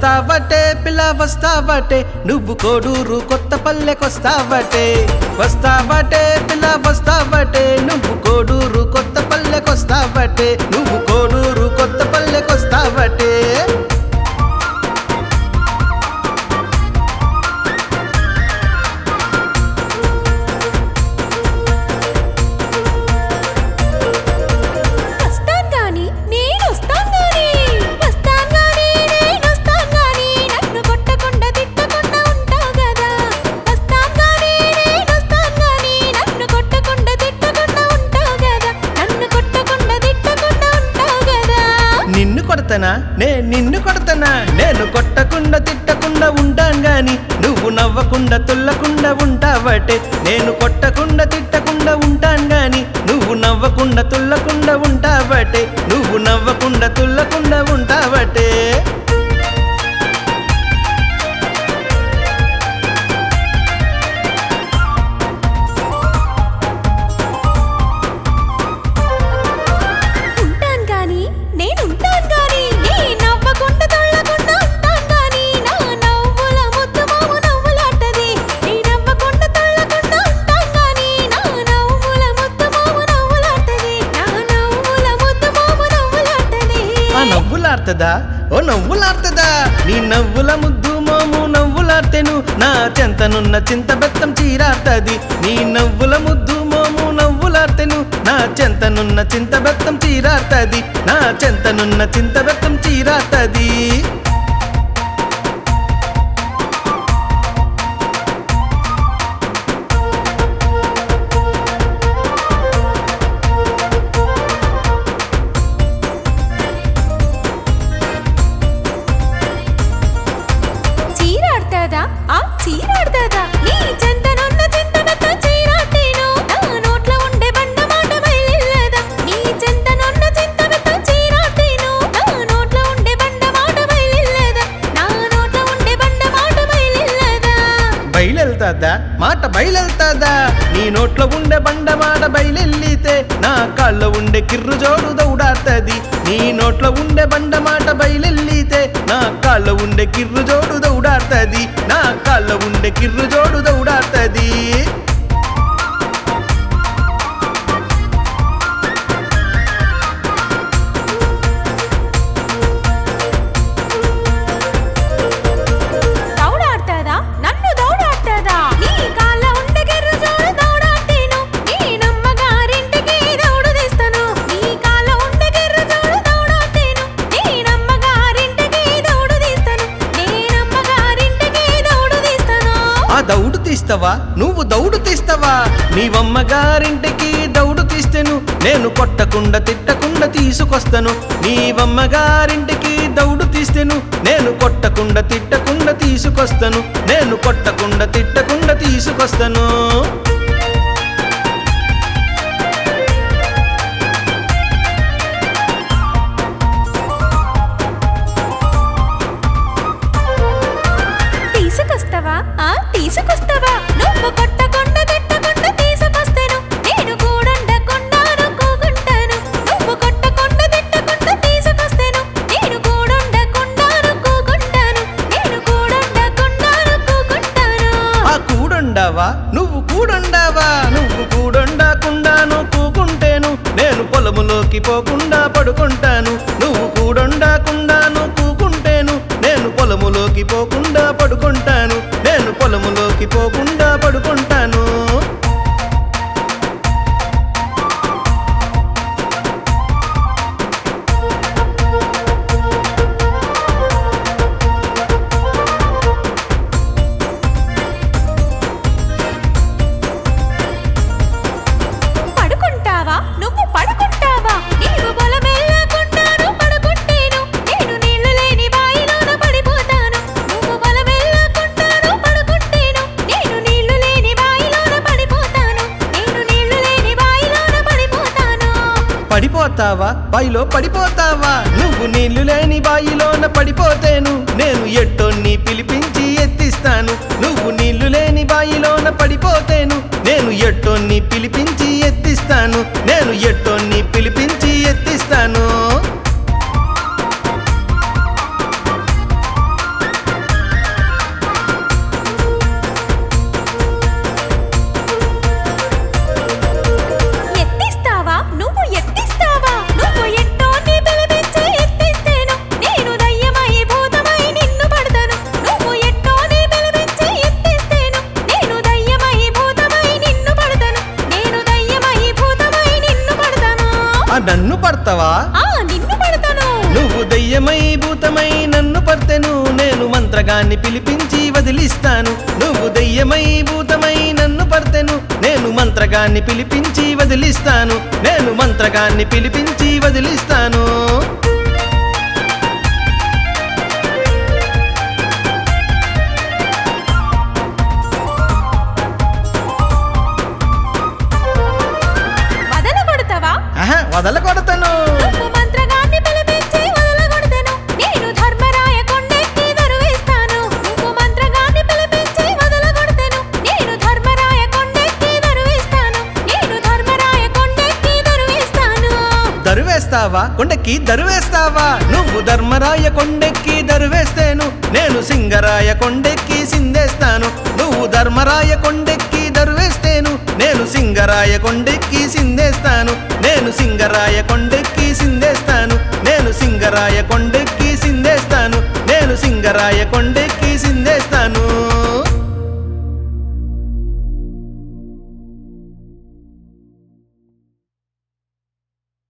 వస్తావటే పిల్ల వస్తావటే నువ్వు కోడూరు కొత్త పల్లెకొస్తావటే వస్తావటే పిల్ల వస్తావటే నువ్వు కోడూరు కొత్త పల్లెకొస్తావటే నువ్వు కోడూరు కొత్త పల్లెకొస్తావటే వస్తాను గాని నేను వస్తాను గాని వస్తాను గాని నేను వస్తాను గాని నన్ను కొట్టకుండా తిట్టకుండా ఉంటావు కదా వస్తాను గాని నేను వస్తాను గాని నన్ను కొట్టకుండా తిట్టకుండా ఉంటావు కదా నన్ను కొట్టకుండా తిట్టకుండా ఉంటావు కదా నిన్ను కొడతానా నే నిన్ను కొడతానా నేను కొట్టకుండా తిట్టకుండా ఉంటాను గాని నువ్వు నవ్వకుండా తుల్లకుండా ఉంటావటే నేను కొట్టకుండా తిట్టకుండా ఉంటాను గాని నువ్వు నవ్వకుండా తుల్లకుండా ఉంటావటే నువ్వు నవ్వకుండా తుల్లకుండా ఉంటావటే ఉంటాను గాని నేను ఉంటాను గాని నీ నవ్వకుండా తొల్లకుండా ఉంటాను గాని నా నవ్వుల ముద్దు మాము నవ్వులాటది నీ నవ్వకుండా తొల్లకుండా ఉంటాను గాని నా నవ్వుల ముద్దు మాము నవ్వులాటది నా నవ్వుల ముద్దు మాము నవ్వులాటది ఆ నవ్వులాడుతుందా ఓ నవ్వులాడుతుందా నీ నవ్వుల ముద్దు మోము నవ్వులార్తెను నా చెంతనున్న చింత బెత్తం చీరాడుతుంది నీ నవ్వుల ముద్దు మోము నవ్వులార్తెను నా చెంతనున్న చింత బెత్తం చీరాడుతుంది నా చెంతనున్న చింత బెత్తం చీరాడుతుంది చీరాడుతాదా ఆ చీరాడుతాదా నీ చెంతనున్న చింతనతో చీరాటేను నా నోట్లో ఉండే బండ మాట బయలుల్లదా నీ చెంతనున్న చింతనతో చీరాటేను నా నోట్లో ఉండే బండ మాట బయలుల్లదా నా నోట్లో ఉండే బండ మాట బయలుల్లదా బయలెళ్తాదా మాట బయలెళ్తాదా నీ నోట్లో ఉండే బండ మాట బయలెల్లితే నా కాళ్ళ ఉండే కిర్రు జోడు దౌడాడుతుంది నీ నోట్లో ఉండే బండ మాట బయలెల్లితే నా కాళ్ళ ఉండే కిర్రు జోడు దౌడాడుతుంది నా కాళ్ళ ఉండే కిర్రు జోడు దౌడాడుతుంది దౌడాడుతాదా నన్ను దౌడాడుతాదా నీ కాళ్ళ ఉండే గిర్రు జోడు దౌడాటేను నీ నమ్మగారింటికి దౌడు తీస్తాను నీ కాళ్ళ ఉండే గిర్రు జోడు దౌడాటేను నీ నమ్మగారింటికి దౌడు తీస్తాను నీ నమ్మగారింటికి దౌడు తీస్తాను ఆ దౌడు తీస్తావా నువ్వు దౌడు తీస్తావా నీవమ్మ గారింటికి దౌడు తీస్తేను నేను కొట్టకుండా తిట్టకుండా తీసుకొస్తాను నీవమ్మ గారింటికి దౌడు తీస్తేను నేను కొట్టకుండా తిట్టకుండా తీసుకొస్తాను నేను కొట్టకుండా తిట్టకుండా తీసుకొస్తాను తీసుకొస్తావా ఆ తీసుకొస్తావా నువ్వు కొట్టకుండా తిట్టకుండా తీసుకొస్తాను నేను కూడండకుండా కూకుంటాను నువ్వు కొట్టకుండా తిట్టకుండా తీసుకొస్తాను నేను కూడండకుండా కూకుంటాను నేను కూడండకుండా కూకుంటాను ఆ కూడుండావా నువ్వు కూడుండావా నువ్వు కూడుండకుండాను కూకుంటేను నేను పొలములోకి పోకుండా పడుకుంటాను నువ్వు కూడుండకుండాను కూకుంటేను నేను పొలములోకి పోకుండా పడుకుంటాను నేను పొలములోకి పోకుండా పడుకుంటాను పడుకుంటావా నువ్వు పడుకుంటావా నీవు బలమెల్లకుండాను పడుకుంటేను నేను నీళ్లు లేని బాయిలోన పడిపోతాను నువ్వు బలమెల్లకుండాను పడుకుంటేను నేను నీళ్లు లేని బాయిలోన పడిపోతాను నేను నీళ్లు లేని బాయిలోన పడిపోతాను పడిపోతావా బాయిలో పడిపోతావా నువ్వు నీళ్లు లేని బాయిలోన పడిపోతేను నేను ఎట్టొన్ని పిలిపించి ఎత్తిస్తాను నువ్వు నీళ్లు లేని బాయిలోన పడిపోతేను నేను ఎట్టొన్ని పిలిపించి ఎత్తిస్తాను నేను ఎట్టొన్ని పిలిపించి ఎత్తిస్తాను భూతమై నన్ను పర్తెను నేను మంత్రగాన్ని పిలిపించి వదిలిస్తాను నువ్వు దెయ్యమై భూతమై నన్ను పర్తెను నేను మంత్రగాన్ని పిలిపించి వదిలిస్తాను నేను మంత్రగాన్ని పిలిపించి వదిలిస్తాను వదల కొడతావా ఆహా వదలకొడతాను నువ్వు మంత్రగాన్ని పిలిపించి వదలగొడతాను నేను ధర్మరాయ కొండెక్కి దరువేస్తాను నువ్వు మంత్రగాన్ని పిలిపించి వదలగొడతాను నేను ధర్మరాయ కొండెక్కి దరువేస్తాను నేను ధర్మరాయ కొండెక్కి దరువేస్తాను దరువేస్తావా కొండెక్కి దరువేస్తావా నువ్వు ధర్మరాయ కొండెక్కి దరువేస్తేను నేను సింగరాయ కొండెక్కి సిందేస్తాను నువ్వు ధర్మరాయ కొండెక్కి దరువేస్తేను నేను సింగరాయ కొండెక్కి సిందేస్తాను నేను సింగరాయ కొండెక్కి సిందేస్తాను నేను సింగరాయ కొండెక్కి సిందేస్తాను నేను సింగరాయ కొండెక్కి సిందేస్తాను